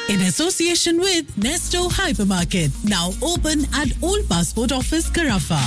in association with Nesto Hypermarket, now open at Old Passport Office, Carafa.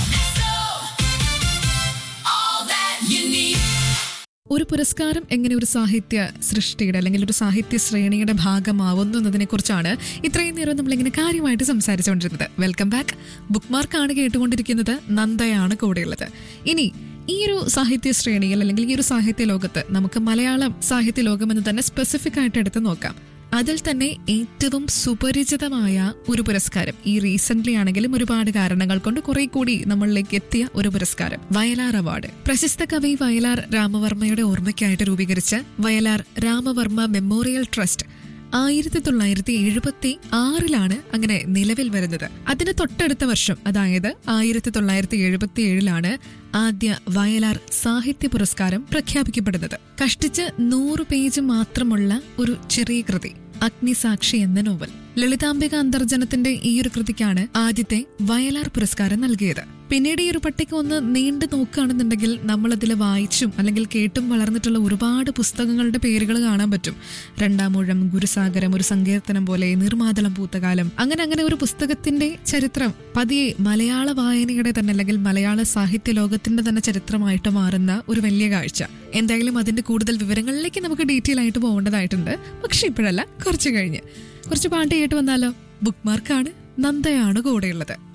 ഒരു പുരസ്കാരം എങ്ങനെ ഒരു സാഹിത്യ സൃഷ്ടിയുടെ അല്ലെങ്കിൽ ഒരു സാഹിത്യ ശ്രേണിയുടെ ഭാഗമാവുന്നു എന്നതിനെ കുറിച്ചാണ് ഇത്രയും നേരം നമ്മളിങ്ങനെ കാര്യമായിട്ട് സംസാരിച്ചുകൊണ്ടിരുന്നത് വെൽക്കം ബാക്ക് ബുക്ക് മാർക്കാണ് കേട്ടുകൊണ്ടിരിക്കുന്നത് നന്ദയാണ് കൂടെയുള്ളത് ഇനി ഈ ഒരു സാഹിത്യ ശ്രേണിയിൽ അല്ലെങ്കിൽ ഈ ഒരു സാഹിത്യ ലോകത്ത് നമുക്ക് മലയാളം സാഹിത്യ ലോകം എന്ന് തന്നെ സ്പെസിഫിക് ആയിട്ട് എടുത്ത് നോക്കാം അതിൽ തന്നെ ഏറ്റവും സുപരിചിതമായ ഒരു പുരസ്കാരം ഈ റീസെന്റ് ആണെങ്കിലും ഒരുപാട് കാരണങ്ങൾ കൊണ്ട് കുറെ കൂടി നമ്മളിലേക്ക് എത്തിയ ഒരു പുരസ്കാരം വയലാർ അവാർഡ് പ്രശസ്ത കവി വയലാർ രാമവർമ്മയുടെ ഓർമ്മയ്ക്കായിട്ട് രൂപീകരിച്ച വയലാർ രാമവർമ്മ മെമ്മോറിയൽ ട്രസ്റ്റ് ആയിരത്തി തൊള്ളായിരത്തി എഴുപത്തി ആറിലാണ് അങ്ങനെ നിലവിൽ വരുന്നത് അതിന് തൊട്ടടുത്ത വർഷം അതായത് ആയിരത്തി തൊള്ളായിരത്തി എഴുപത്തി ഏഴിലാണ് ആദ്യ വയലാർ സാഹിത്യ പുരസ്കാരം പ്രഖ്യാപിക്കപ്പെടുന്നത് കഷ്ടിച്ച് നൂറ് പേജ് മാത്രമുള്ള ഒരു ചെറിയ കൃതി അഗ്നിസാക്ഷി എന്ന നോവൽ ലളിതാംബിക അന്തർജനത്തിന്റെ ഈ ഒരു കൃതിക്കാണ് ആദ്യത്തെ വയലാർ പുരസ്കാരം നൽകിയത് പിന്നീട് ഈ ഒരു പട്ടിക ഒന്ന് നീണ്ടു നോക്കുകയാണെന്നുണ്ടെങ്കിൽ നമ്മൾ അതിൽ വായിച്ചും അല്ലെങ്കിൽ കേട്ടും വളർന്നിട്ടുള്ള ഒരുപാട് പുസ്തകങ്ങളുടെ പേരുകൾ കാണാൻ പറ്റും രണ്ടാമൂഴം ഗുരുസാഗരം ഒരു സങ്കീർത്തനം പോലെ നിർമാതളം പൂത്തകാലം അങ്ങനെ അങ്ങനെ ഒരു പുസ്തകത്തിന്റെ ചരിത്രം പതിയെ മലയാള വായനയുടെ തന്നെ അല്ലെങ്കിൽ മലയാള സാഹിത്യ ലോകത്തിന്റെ തന്നെ ചരിത്രമായിട്ട് മാറുന്ന ഒരു വലിയ കാഴ്ച എന്തായാലും അതിന്റെ കൂടുതൽ വിവരങ്ങളിലേക്ക് നമുക്ക് ഡീറ്റെയിൽ ആയിട്ട് പോകേണ്ടതായിട്ടുണ്ട് പക്ഷെ ഇപ്പോഴല്ല കുറച്ച് കഴിഞ്ഞ് കുറച്ച് പാട്ട് കേട്ട് വന്നാലോ ബുക്ക് മാർക്കാണ് നന്ദയാണ് കൂടെയുള്ളത്